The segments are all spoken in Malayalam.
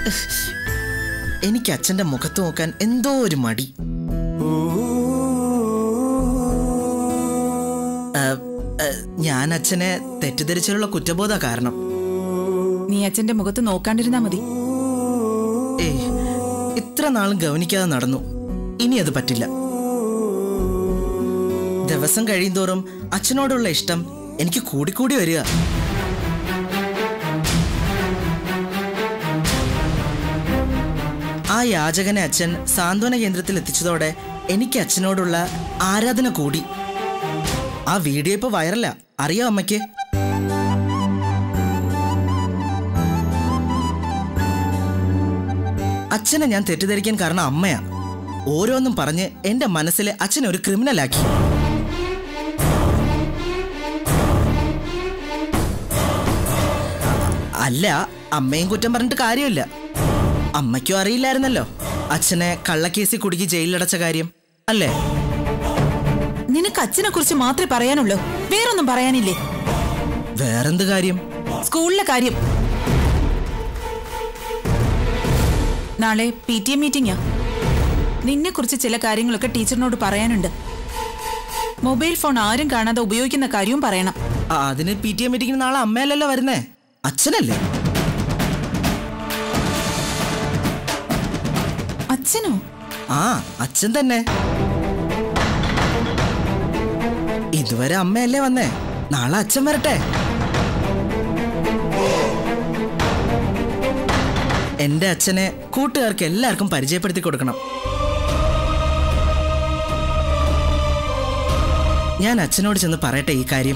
എനിക്ക് അച്ഛന്റെ മുഖത്ത് നോക്കാൻ എന്തോ ഒരു മടി ആ, ആ, ഞാൻ അച്ഛനെ തെറ്റിദ്ധരിച്ചുള്ള കുറ്റബോധ കാരണം നീ അച്ഛന്റെ മുഖത്ത് നോക്കാണ്ടിരുന്നാ മതി ഏയ് ഇത്ര നാളും ഗവനിക്കാതെ നടന്നു ഇനി അത് പറ്റില്ല ദിവസം കഴിയുന്തോറും അച്ഛനോടുള്ള ഇഷ്ടം എനിക്ക് കൂടിക്കൂടി വരിക ആ യാചകനെ അച്ഛൻ സാന്ത്വന കേന്ദ്രത്തിൽ എത്തിച്ചതോടെ എനിക്ക് അച്ഛനോടുള്ള ആരാധന കൂടി ആ വീഡിയോ ഇപ്പൊ വൈറലാ അറിയോ അമ്മയ്ക്ക് അച്ഛനെ ഞാൻ തെറ്റിദ്ധരിക്കാൻ കാരണം അമ്മയാ ഓരോന്നും പറഞ്ഞ് എന്റെ മനസ്സിലെ അച്ഛനെ ഒരു ക്രിമിനലാക്കി അല്ല അമ്മയും കുറ്റം പറഞ്ഞിട്ട് കാര്യമില്ല അമ്മയ്ക്കും അറിയില്ലായിരുന്നല്ലോ അച്ഛനെ കള്ളക്കേസിൽ കുടുക്കി ജയിലിലടച്ച കാര്യം അല്ലേ നിനക്ക് അച്ഛനെ കുറിച്ച് മാത്രമേ പറയാനുള്ളൂ വേറൊന്നും പറയാനില്ലേ വേറെന്ത് കാര്യം സ്കൂളിലെ കാര്യം നാളെ പി ടി എ മീറ്റിംഗാ നിന്നെ കുറിച്ച് ചില കാര്യങ്ങളൊക്കെ ടീച്ചറിനോട് പറയാനുണ്ട് മൊബൈൽ ഫോൺ ആരും കാണാതെ ഉപയോഗിക്കുന്ന കാര്യവും പറയണം ആ, അതിന് പി ടി എ മീറ്റിംഗിന് നാളെ അമ്മയല്ലല്ലോ വരുന്നേ അച്ഛനല്ലേ അച്ഛനോ ആ അച്ഛൻ തന്നെ ഇതുവരെ അമ്മയല്ലേ വന്നേ നാളെ അച്ഛൻ വരട്ടെ എന്റെ അച്ഛനെ കൂട്ടുകാർക്ക് എല്ലാവർക്കും പരിചയപ്പെടുത്തി കൊടുക്കണം ഞാൻ അച്ഛനോട് ചെന്ന് പറയട്ടെ ഈ കാര്യം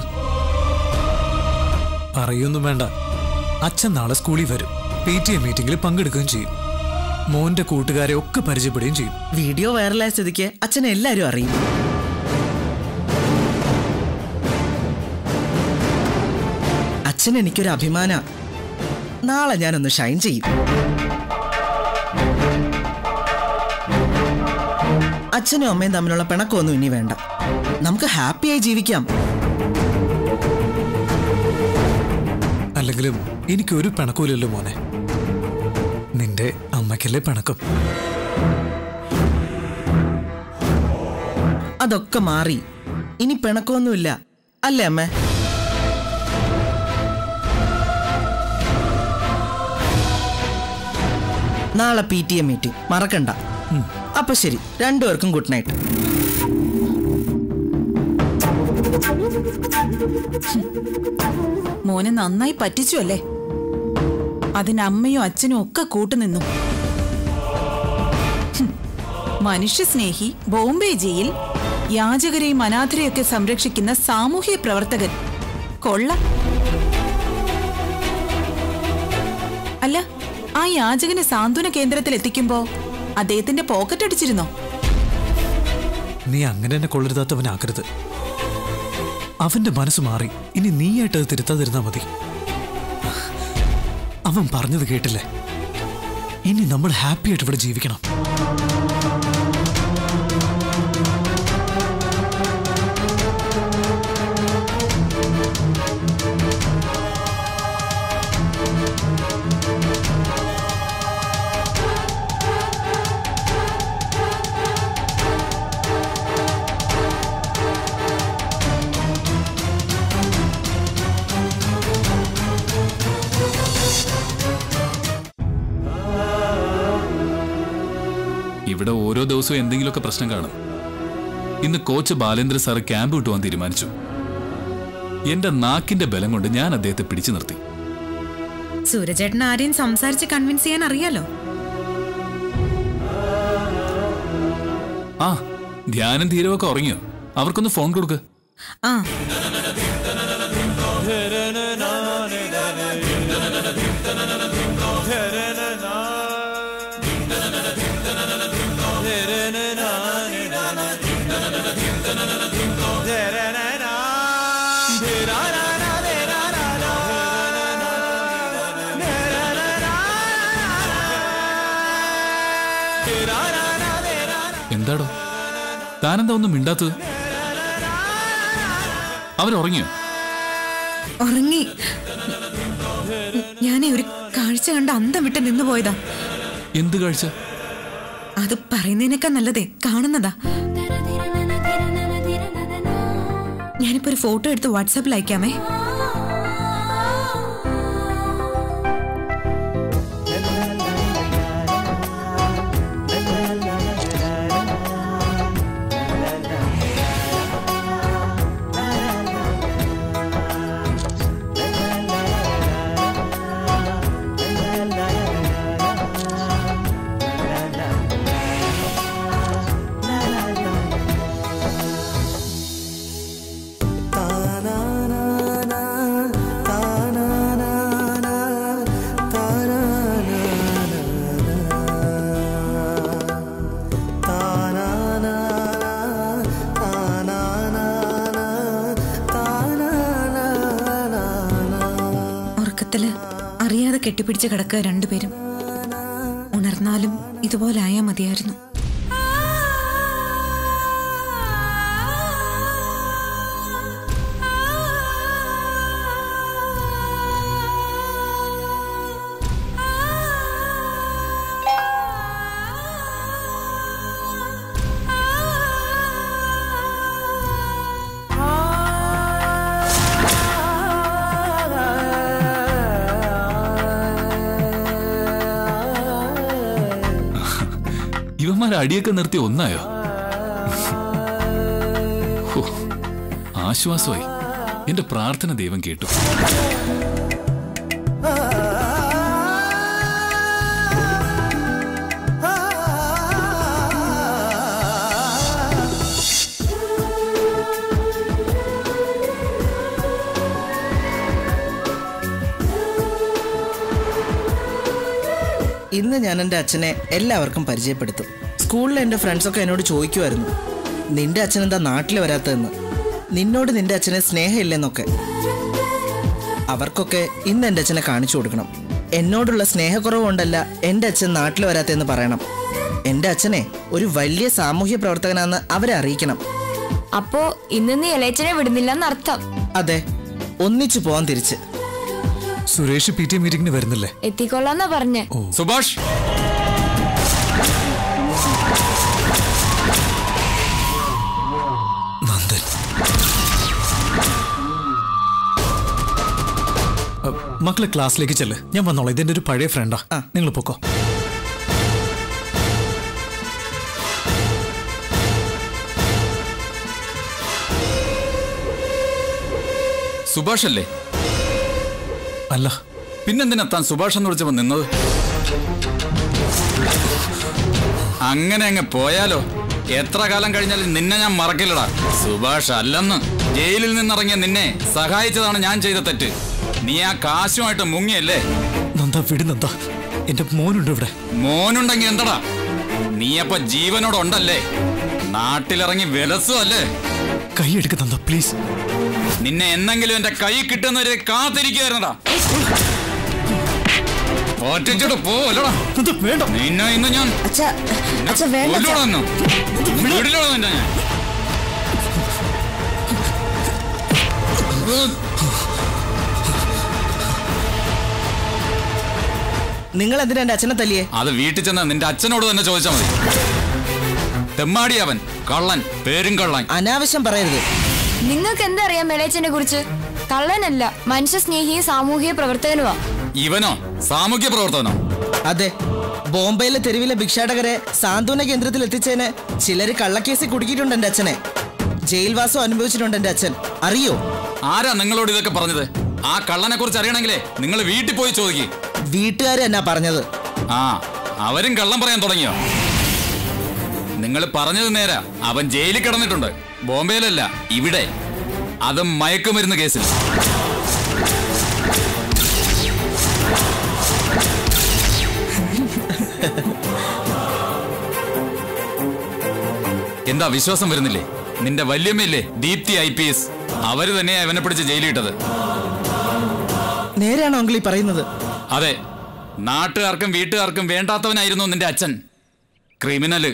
പറയൊന്നും വേണ്ട അച്ഛൻ നാളെ സ്കൂളിൽ വരും പി ടി എ മീറ്റിംഗിൽ പങ്കെടുക്കുകയും ചെയ്യും മോന്റെ കൂട്ടുകാരെ ഒക്കെ പരിചയപ്പെടുകയും ചെയ്യും വീഡിയോ വൈറലായ സ്ഥിതിക്ക് അച്ഛനെ എല്ലാവരും അറിയും അച്ഛൻ എനിക്കൊരു അഭിമാന നാളെ ഞാനൊന്ന് ഷൈൻ ചെയ്യും അച്ഛനും അമ്മയും തമ്മിലുള്ള പിണക്കമൊന്നും ഇനി വേണ്ട നമുക്ക് ഹാപ്പിയായി ജീവിക്കാം അല്ലെങ്കിലും എനിക്കൊരു പിണക്കൂലല്ലോ മോനെ നിന്റെ അമ്മയ്ക്കല്ലേ പിണക്കം അതൊക്കെ മാറി ഇനി പിണക്കമൊന്നുമില്ല അല്ലേ അമ്മേ നാളെ പി ടി എ മീറ്റിംഗ് മറക്കണ്ട അപ്പൊ ശരി രണ്ടുപേർക്കും ഗുഡ് നൈറ്റ് മോനെ നന്നായി പറ്റിച്ചു അല്ലേ അതിന് അമ്മയും അച്ഛനും ഒക്കെ കൂട്ടുനിന്നു ഹും. മനുഷ്യസ്നേഹി ബോംബെ ജയിൽ യാചകരെയും അനാഥരെയൊക്കെ സംരക്ഷിക്കുന്ന സാമൂഹ്യ പ്രവർത്തകൻ കൊള്ള അല്ല ആ യാചകനെ സാന്ത്വന കേന്ദ്രത്തിൽ എത്തിക്കുമ്പോ അദ്ദേഹത്തിന്റെ പോക്കറ്റ് അടിച്ചിരുന്നോ നീ അങ്ങനെ എന്നെ കൊള്ളരുതാത്തവനാക്കരുത് അവന്റെ മനസ്സ് മാറി ഇനി നീയായിട്ട് അത് തിരുത്താതിരുന്നാ മതി അവൻ പറഞ്ഞത് കേട്ടില്ലേ ഇനി നമ്മൾ ഹാപ്പി ആയിട്ട് ഇവിടെ ജീവിക്കണം ഇവിടെ ഓരോ ദിവസവും എന്തെങ്കിലുമൊക്കെ പ്രശ്നം കാണും ഇന്ന് കോച്ച് ബാലേന്ദ്ര സാറ് ക്യാമ്പ് വിട്ടുവാൻ തീരുമാനിച്ചു എന്റെ നാക്കിന്റെ ബലം കൊണ്ട് ഞാൻ അദ്ദേഹത്തെ പിടിച്ചു നിർത്തി സൂരജേട്ടൻ ആരെയും സംസാരിച്ച് കൺവിൻസ് ചെയ്യാൻ അറിയാലോ ആ ധ്യാനം ധീരമൊക്കെ ഉറങ്ങിയോ അവർക്കൊന്ന് ഫോൺ കൊടുക്ക് ആ എന്താടോ താനെന്താ ഒന്നും മിണ്ടാത്തത് അവരുറങ്ങിയോ ഉറങ്ങി ഞാനേ ഒരു കാഴ്ച കണ്ട് അന്തം വിട്ട് നിന്നു പോയതാ എന്ത് കാഴ്ച അത് പറയുന്നതിനേക്കാൾ നല്ലതേ കാണുന്നതാ ഞാനിപ്പോ ഒരു ഫോട്ടോ എടുത്ത് വാട്സാപ്പിൽ അയക്കാമേ ഉറക്കത്തില് അറിയാതെ കെട്ടിപ്പിടിച്ച് കിടക്കുക രണ്ടുപേരും ഉണർന്നാലും ഇതുപോലെ ആയാ മതിയായിരുന്നു ഇവന്മാർ അടിയൊക്കെ നിർത്തി ഒന്നായോ ഹോ, ആശ്വാസമായി എന്റെ പ്രാർത്ഥന ദൈവം കേട്ടു ഇന്ന് ഞാൻ എൻ്റെ അച്ഛനെ എല്ലാവർക്കും പരിചയപ്പെടുത്തും സ്കൂളിലെ എൻ്റെ ഫ്രണ്ട്സൊക്കെ എന്നോട് ചോദിക്കുമായിരുന്നു നിന്റെ അച്ഛൻ എന്താ നാട്ടിൽ വരാത്തതെന്ന് നിന്നോട് നിന്റെ അച്ഛനെ സ്നേഹമില്ലെന്നൊക്കെ അവർക്കൊക്കെ ഇന്ന് എൻ്റെ അച്ഛനെ കാണിച്ചു കൊടുക്കണം എന്നോടുള്ള സ്നേഹക്കുറവ് കൊണ്ടല്ല എൻ്റെ അച്ഛൻ നാട്ടിൽ വരാത്തതെന്ന് പറയണം എൻ്റെ അച്ഛനെ ഒരു വലിയ സാമൂഹ്യ പ്രവർത്തകനാണെന്ന് അവരെ അറിയിക്കണം അപ്പോ ഇന്ന് നീ ഇളയച്ചനെ വിടുന്നില്ലെന്നർത്ഥം അതെ ഒന്നിച്ചു പോവാൻ തിരിച്ച് സുരേഷ് പി ടി മീറ്റിംഗിന് വരുന്നില്ലേ എത്തിക്കൊള്ളാന്നാ പറഞ്ഞേ സുഭാഷ് നന്ദൻ അ, മക്കളെ ക്ലാസ്സിലേക്ക് ചെല്ല് ഞാൻ വന്നോളാം ഇതെന്റെ ഒരു പഴയ ഫ്രണ്ടാ ആ. നിങ്ങൾ പൊക്കോ സുഭാഷ് അല്ലേ അല്ല പിന്നെന്തിനാ താൻ സുഭാഷ് എന്ന് വിളിച്ചപ്പോ നിന്നത് അങ്ങനെ അങ്ങ് പോയാലോ എത്ര കാലം കഴിഞ്ഞാലും നിന്നെ ഞാൻ മറക്കില്ലടാ സുഭാഷ് അല്ലെന്ന് ജയിലിൽ നിന്നിറങ്ങിയ നിന്നെ സഹായിച്ചതാണ് ഞാൻ ചെയ്ത തെറ്റ് നീ ആ കാശുമായിട്ട് മുങ്ങിയല്ലേ നന്ദ വിട് നന്ദ എന്റെ മോനുണ്ട് ഇവിടെ മോനുണ്ടെങ്കി എന്തടാ നീ അപ്പൊ ജീവനോട് ഉണ്ടല്ലേ നാട്ടിലിറങ്ങി വിലസും അല്ലേ കൈ എടുക്ക് നന്ദ പ്ലീസ് നിന്നെ എന്നെങ്കിലും എന്റെ കൈ കിട്ടുന്നവരെ കാത്തിരിക്കുവായിരുന്നടാ ഒറ്റച്ചിട്ട് പോവല്ലടാ നന്ദ വേണ്ട നിന്നെ ഇന്ന് ഞാൻ കൊല്ലുവടാ ഇന്ന്. വിടില്ലടാ നിന്നെ ഞാൻ നിങ്ങൾ എന്തിനാ എൻ്റെ അച്ഛനെ തല്ലിയേ അത് വീട്ടിൽ ചെന്ന് നിന്റെ അച്ഛനോട് തന്നെ ചോദിച്ചാൽ മതി തെമ്മാടി അവൻ കള്ളൻ പേരും കള്ളൻ അനാവശ്യം പറയരുത് നിങ്ങൾക്ക് എന്തറിയാം ഇളയച്ചനെ കുറിച്ച് കള്ളനല്ല മനുഷ്യ സ്നേഹിയും സാമൂഹിക പ്രവർത്തകനുമാ ഇവനോ സാമൂഹ്യ പ്രവർത്തനോ അതെ ബോംബെയിലെ തെരുവിലെ ഭിക്ഷാടകരെ സാന്ത്വന കേന്ദ്രത്തിൽ എത്തിച്ചതിന് ചിലര് കള്ളക്കേസിൽ കുടുക്കിയിട്ടുണ്ട് എൻ്റെ അച്ഛനെ ജയിൽവാസം അനുഭവിച്ചിട്ടുണ്ട് എൻ്റെ അച്ഛൻ അറിയോ ആരാ നിങ്ങളോട് ഇതൊക്കെ പറഞ്ഞത് ആ കള്ളനെ കുറിച്ച് അറിയണമെങ്കിലേ നിങ്ങൾ വീട്ടിൽ പോയി ചോദിക്കും വീട്ടുകാർ എന്നാ പറഞ്ഞത് ആ അവരും കള്ളം പറയാൻ തുടങ്ങിയോ നിങ്ങൾ പറഞ്ഞത് നേരാ അവൻ ജയിലിൽ കിടന്നിട്ടുണ്ട് ബോംബെയിലല്ല ഇവിടെ അതും മയക്കുമരുന്ന് കേസിൽ എന്താ വിശ്വാസം വരുന്നില്ലേ നിന്റെ വല്യമ്മയില്ലേ ദീപ്തി ഐ പി എസ് അവര് തന്നെയാ അവനെ പിടിച്ച് ജയിലിട്ടത് നേരെയാണോ അങ്കിൾ ഈ പറയുന്നത് അതെ നാട്ടുകാർക്കും വീട്ടുകാർക്കും വേണ്ടാത്തവനായിരുന്നു നിന്റെ അച്ഛൻ ക്രിമിനല്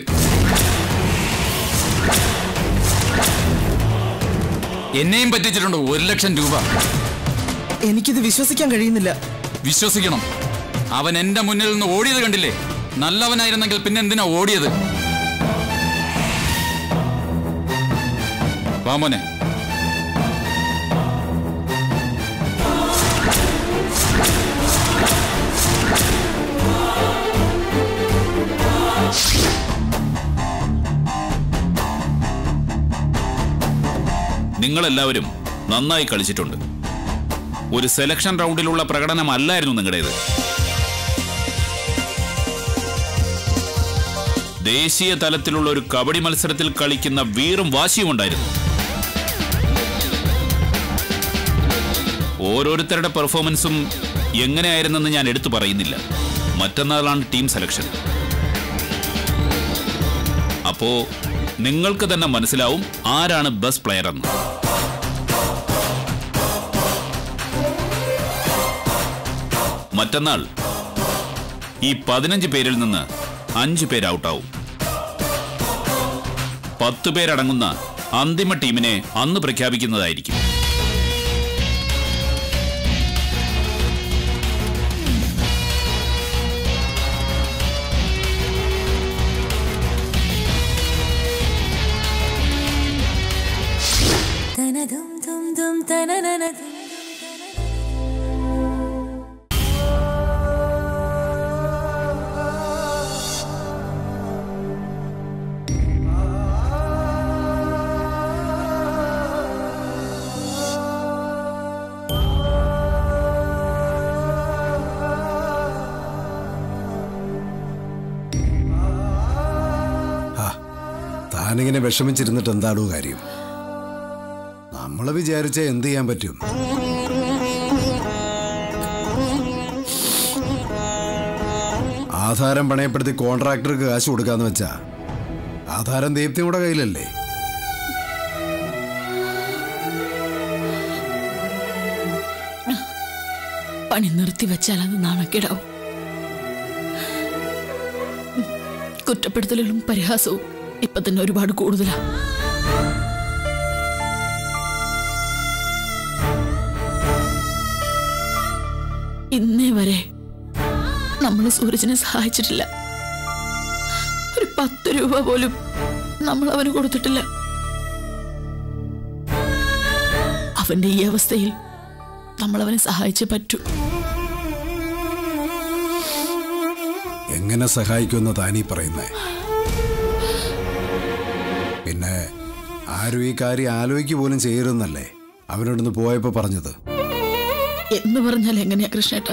എന്നെയും പറ്റിച്ചിട്ടുണ്ട് ഒരു ലക്ഷം രൂപ എനിക്കിത് വിശ്വസിക്കാൻ കഴിയുന്നില്ല വിശ്വസിക്കണം അവൻ എന്റെ മുന്നിൽ നിന്ന് ഓടിയത് കണ്ടില്ലേ നല്ലവനായിരുന്നെങ്കിൽ പിന്നെ എന്തിനാ ഓടിയത് വാ മോനെ നിങ്ങളെല്ലാവരും നന്നായി കളിച്ചിട്ടുണ്ട് ഒരു സെലക്ഷൻ റൗണ്ടിലുള്ള പ്രകടനമല്ലായിരുന്നു നിങ്ങളുടേത് ദേശീയ തലത്തിലുള്ള ഒരു കബഡി മത്സരത്തിൽ കളിക്കുന്ന വീറും വാശിയും ഉണ്ടായിരുന്നു ഓരോരുത്തരുടെ പെർഫോമൻസും എങ്ങനെയായിരുന്നെന്ന് ഞാൻ എടുത്തു പറയുന്നില്ല മറ്റന്നാളാണ് ടീം സെലക്ഷൻ അപ്പോ നിങ്ങൾക്ക് തന്നെ മനസ്സിലാവും ആരാണ് ബെസ്റ്റ് പ്ലെയർ എന്ന് മറ്റന്നാൾ ഈ പതിനഞ്ച് പേരിൽ നിന്ന് അഞ്ച് പേര് ഔട്ടാവും പത്ത് പേരടങ്ങുന്ന അന്തിമ ടീമിനെ അന്ന് പ്രഖ്യാപിക്കുന്നതായിരിക്കും താനിങ്ങനെ വിഷമിച്ചിരുന്നിട്ട് എന്താണോ കാര്യം നമ്മൾ വിചാരിച്ച എന്ത് ചെയ്യാൻ പറ്റും ആധാരം പണയപ്പെടുത്തി കോൺട്രാക്ടർക്ക് കാശ് കൊടുക്കാന്ന് വെച്ചാ ആധാരം ദീപ്തിയുടെ കയ്യിലല്ലേ പണി നിർത്തി വെച്ചാൽ അത് നാണക്കേടാവും കുറ്റപ്പെടുത്തലുകളും പരിഹാസവും ഇപ്പൊ തന്നെ ഒരുപാട് കൂടുതലാ ഇന്നേ വരെ നമ്മൾ സൂരജിനെ സഹായിച്ചിട്ടില്ല ഒരു പത്ത് രൂപ പോലും നമ്മൾ അവന് കൊടുത്തിട്ടില്ല അവന്റെ ഈ അവസ്ഥയിൽ നമ്മൾ അവനെ സഹായിച്ചേ പറ്റൂ എങ്ങനെ സഹായിക്കുമെന്ന് താനീ പറയുന്നേ പിന്നെ ആരും ഈ കാര്യം ആലോചിക്കുക പോലും ചെയ്യരുതെന്നല്ലേ അവനോടൊന്ന് പോയപ്പോ പറഞ്ഞത് എന്ന് പറഞ്ഞാൽ എങ്ങനെയാ കൃഷ്ണേട്ട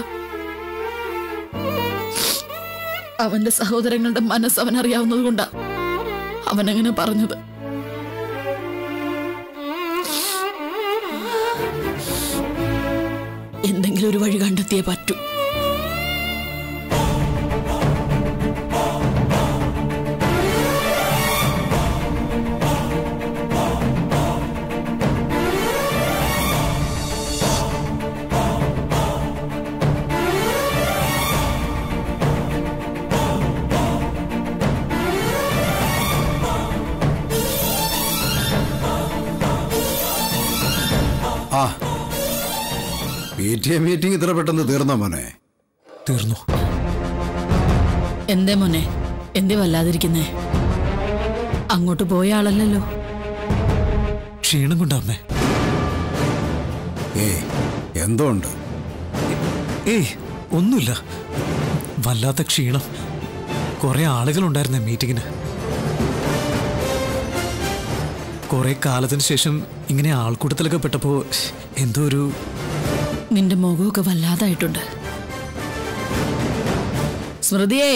അവന്റെ സഹോദരങ്ങളുടെ മനസ്സ് അവൻ അറിയാവുന്നത് കൊണ്ടാ അവനങ്ങനെ പറഞ്ഞത് എന്തെങ്കിലും ഒരു വഴി കണ്ടെത്തിയേ പറ്റൂ ആ പി ടി എ മീറ്റിംഗ് ഇത്ര പെട്ടെന്ന് തീർന്നോ മോനെ തീർന്നു എന്തേ മോനെ എന്തേ വല്ലാതിരിക്കുന്നേ അങ്ങോട്ട് പോയ ആളല്ലല്ലോ ക്ഷീണം കൊണ്ടാ അമ്മേ ഏയ് എന്തോ ഉണ്ട് ഏയ് ഒന്നുമില്ല വല്ലാത്ത ക്ഷീണം കുറെ ആളുകളുണ്ടായിരുന്നേ മീറ്റിങ്ങിന് കുറെ കാലത്തിന് ശേഷം ഇങ്ങനെ ആൾക്കൂട്ടത്തിലൊക്കെ പെട്ടപ്പോ എന്തോ ഒരു നിന്റെ മുഖമൊക്കെ വല്ലാതായിട്ടുണ്ട് സ്മൃതിയേ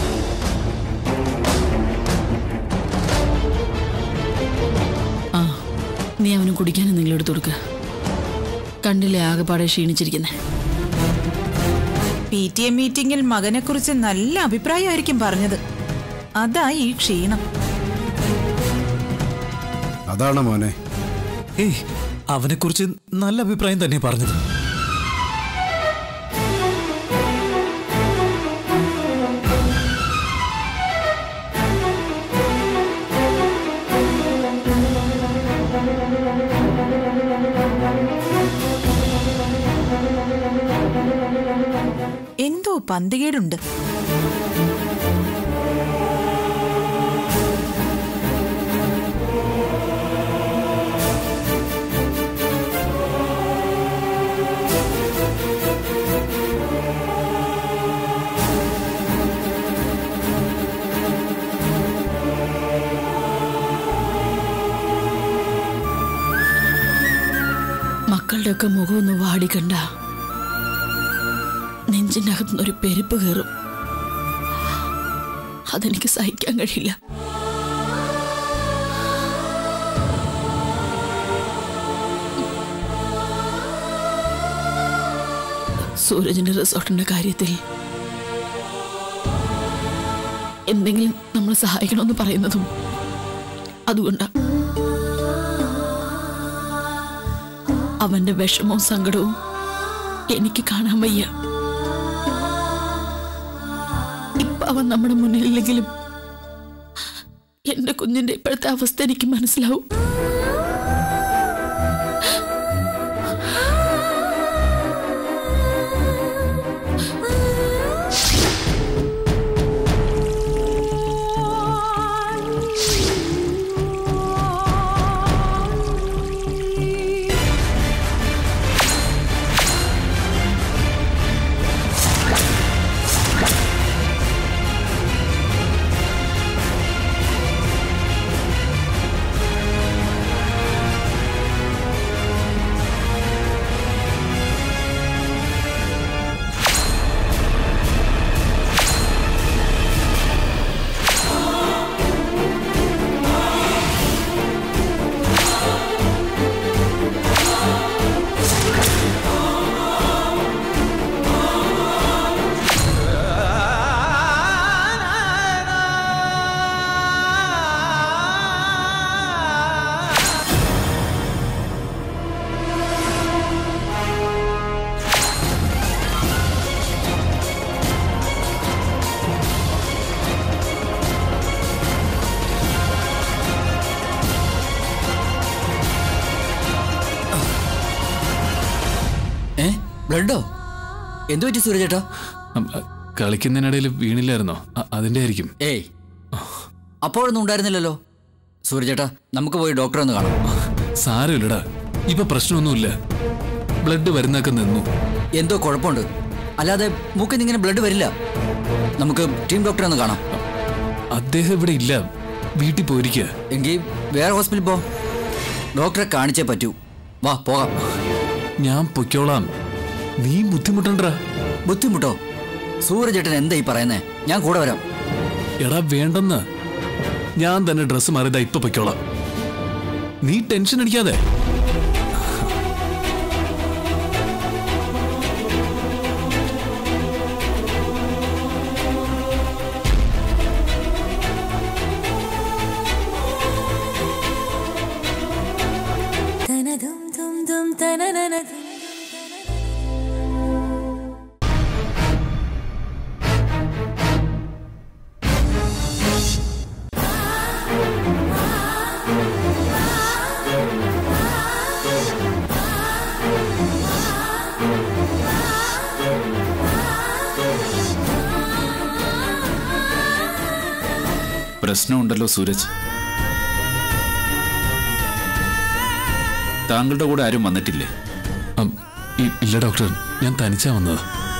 ആ നീ അവന് കുടിക്കാൻ എന്തെങ്കിലും എടുത്തു കൊടുക്ക കണ്ടില്ലേ ആകെപ്പാടെ ക്ഷീണിച്ചിരിക്കുന്നേ പി ടി എ മീറ്റിംഗിൽ മകനെക്കുറിച്ച് നല്ല അഭിപ്രായമായിരിക്കും പറഞ്ഞത് അതാ ഈ ക്ഷീണം അതാണ് മോനെ ഏയ് അവനെക്കുറിച്ച് നല്ല അഭിപ്രായം തന്നെ പറഞ്ഞത് എന്തോ പന്തികേടുണ്ട് മക്കളുടെയൊക്കെ മുഖം ഒന്ന് വാടിക്കണ്ട നെഞ്ചിൻ്റെ അകത്തുനിന്നൊരു പെരുപ്പ് കയറും അതെനിക്ക് സഹിക്കാൻ കഴിയില്ല സൂരജിന്റെ റിസോർട്ടിന്റെ കാര്യത്തിൽ എന്തെങ്കിലും നമ്മൾ സഹായിക്കണമെന്ന് പറയുന്നതും അതുകൊണ്ടാ അവന്റെ വിഷമവും സങ്കടവും എനിക്ക് കാണാൻ വയ്യ ഇപ്പൊ അവൻ നമ്മുടെ മുന്നിലില്ലെങ്കിലും എന്റെ കുഞ്ഞിന്റെ ഇപ്പോഴത്തെ അവസ്ഥ എനിക്ക് മനസ്സിലാവും ഏ ബ്ലഡോ എന്തു പറ്റി സൂരജേട്ടാ അം, അ, കളിക്കുന്നതിനിടയിൽ വീണില്ലായിരുന്നോ അ- അതിന്റെ ആയിരിക്കും ഏയ് അപ്പോഴൊന്നും ഉണ്ടായിരുന്നില്ലല്ലോ സൂരജേട്ടാ നമുക്ക് പോയി ഡോക്ടറെ ഒന്ന് കാണാം സാരമില്ലടാ ഇപ്പൊ പ്രശ്നമൊന്നുമില്ല ബ്ലഡ് വരുന്നൊക്കെ നിന്നു എന്തോ കുഴപ്പമുണ്ട് അല്ലാതെ മൂക്കിൽ നിന്ന് ഇങ്ങനെ ബ്ലഡ് വരില്ല നമുക്ക് ടീം ഡോക്ടറെ ഒന്ന് കാണാം അദ്ദേഹം ഇവിടെ ഇല്ല വീട്ടിൽ പോയിരിക്കുക എങ്കിൽ വേറെ ഹോസ്പിറ്റലിൽ പോ ഡോക്ടറെ കാണിച്ചേ പറ്റൂ വാ പോകാം ഞാൻ പൊയ്ക്കോളാം നീ ബുദ്ധിമുട്ടണ്ടാ ബുദ്ധിമുട്ടോ സൂരജേട്ടൻ എന്താ ഈ പറയുന്നേ ഞാൻ കൂടെ വരാം എടാ വേണ്ടെന്ന് ഞാൻ തന്നെ ഡ്രസ്സ് മാറിയതാ ഇപ്പൊ പൊയ്ക്കോളാം നീ ടെൻഷൻ അടിക്കാതെ പ്രശ്നമുണ്ടല്ലോ സൂരജ് താങ്കളുടെ കൂടെ ആരും വന്നിട്ടില്ലേ അം, ഇ- ഇല്ല ഡോക്ടർ ഞാൻ തനിച്ചാ വന്നത്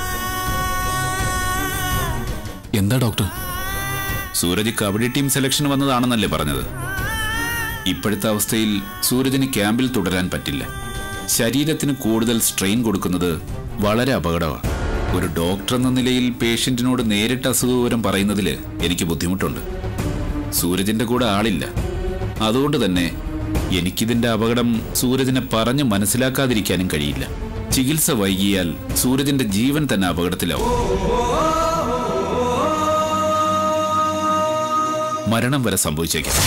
എന്താ doctor Sooraj kabaddi team selection വന്നതാണെന്നല്ലേ പറഞ്ഞത് ഇപ്പോഴത്തെ അവസ്ഥയിൽ സൂരജിന് ക്യാമ്പിൽ തുടരാൻ പറ്റില്ല ശരീരത്തിന് കൂടുതൽ സ്ട്രെയിൻ കൊടുക്കുന്നത് വളരെ അപകടമാണ് ഒരു ഡോക്ടർ എന്ന നിലയിൽ പേഷ്യന്റിനോട് നേരിട്ട് അസുഖവിവരം പറയുന്നതിൽ എനിക്ക് ബുദ്ധിമുട്ടുണ്ട് സൂരജിന്റെ കൂടെ ആളില്ല അതുകൊണ്ട് തന്നെ എനിക്കിതിന്റെ അപകടം സൂരജിനെ പറഞ്ഞ് മനസ്സിലാക്കാതിരിക്കാനും കഴിയില്ല ചികിത്സ വൈകിയാൽ സൂരജിന്റെ ജീവൻ തന്നെ അപകടത്തിലാവും മരണം വരെ സംഭവിച്ചേക്കാം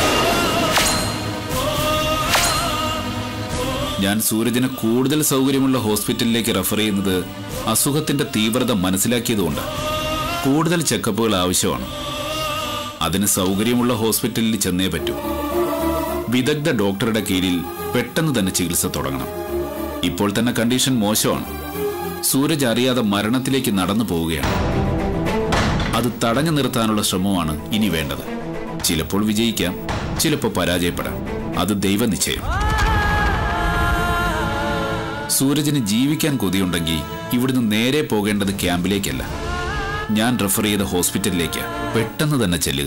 ഞാൻ സൂരജിനെ കൂടുതൽ സൗകര്യമുള്ള ഹോസ്പിറ്റലിലേക്ക് റെഫർ ചെയ്യുന്നത് അസുഖത്തിന്റെ തീവ്രത മനസ്സിലാക്കിയതുകൊണ്ട് കൂടുതൽ ചെക്കപ്പുകൾ ആവശ്യമാണ് അതിന് സൗകര്യമുള്ള ഹോസ്പിറ്റലിൽ ചെന്നേ പറ്റൂ വിദഗ്ധ ഡോക്ടറുടെ കീഴിൽ പെട്ടെന്ന് തന്നെ ചികിത്സ തുടങ്ങണം ഇപ്പോൾ തന്നെ കണ്ടീഷൻ മോശമാണ് സൂരജ് അറിയാതെ മരണത്തിലേക്ക് നടന്നു പോവുകയാണ് അത് തടഞ്ഞു നിർത്താനുള്ള ശ്രമമാണ് ഇനി വേണ്ടത് ചിലപ്പോൾ വിജയിക്കാം ചിലപ്പോൾ പരാജയപ്പെടാം അത് ദൈവനിശ്ചയം സൂരജിന് ജീവിക്കാൻ കൊതിയുണ്ടെങ്കിൽ ഇവിടുന്ന് നേരെ പോകേണ്ടത് ക്യാമ്പിലേക്കല്ല ഞാൻ റെഫർ ചെയ്ത ഹോസ്പിറ്റലിലേക്ക് പെട്ടെന്ന് തന്നെ ചെല്ലുക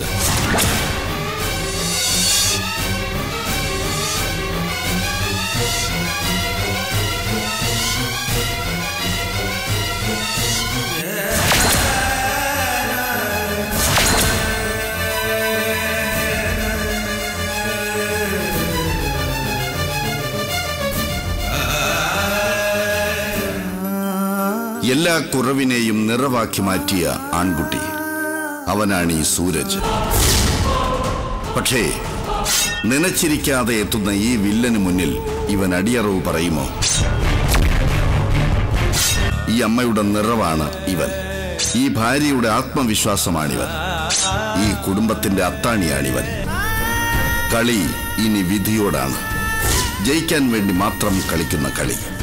എല്ലാ കുറവിനെയും നിറവാക്കി മാറ്റിയ ആൺകുട്ടി അവനാണ് ഈ സൂരജ് പക്ഷേ നനച്ചിരിക്കാതെ എത്തുന്ന ഈ വില്ലന് മുന്നിൽ ഇവൻ അടിയറവ് പറയുമോ ഈ അമ്മയുടെ നിറവാണ് ഇവൻ ഈ ഭാര്യയുടെ ആത്മവിശ്വാസമാണിവൻ ഈ കുടുംബത്തിന്റെ അത്താണിയാണിവൻ കളി ഇനി വിധിയോടാണ് ജയിക്കാൻ വേണ്ടി മാത്രം കളിക്കുന്ന കളി